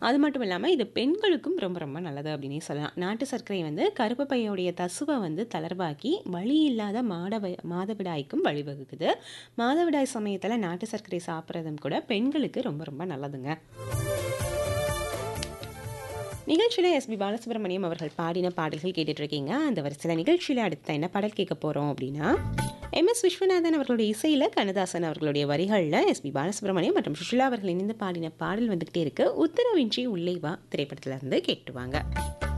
அது மட்டும் இல்லாமல் இது பெண்களுக்கும் ரொம்ப ரொம்ப நல்லது அப்படின்னே சொல்லலாம் நாட்டு சர்க்கரை வந்து கருப்பு பையுடைய தசுவை வந்து தளர்வாக்கி வலி இல்லாத மாடவ மாதவிடாய்க்கும் வழிவகுக்குது மாதவிடாய் சமயத்தில் நாட்டு சர்க்கரை சாப்பிட்றதும் கூட பெண்களுக்கு ரொம்ப ரொம்ப நல்லதுங்க நிகழ்ச்சியில் எஸ்பி பாலசுப்ரமணியம் அவர்கள் பாடின பாடல்கள் கேட்டுட்டு இருக்கீங்க அந்த வரிசையில் நிகழ்ச்சியில் அடுத்த என்ன பாடல் கேட்க போகிறோம் அப்படின்னா எம் எஸ் விஸ்வநாதன் அவர்களுடைய இசையில் கண்ணதாசன் அவர்களுடைய வரிகளில் எஸ்பி பாலசுப்ரமணியம் மற்றும் சுஷிலா அவர்கள் இணைந்து பாடின பாடல் வந்துகிட்டே இருக்கு உத்தரவின்றி உள்ளே வா திரைப்படத்துல இருந்து கேட்டுவாங்க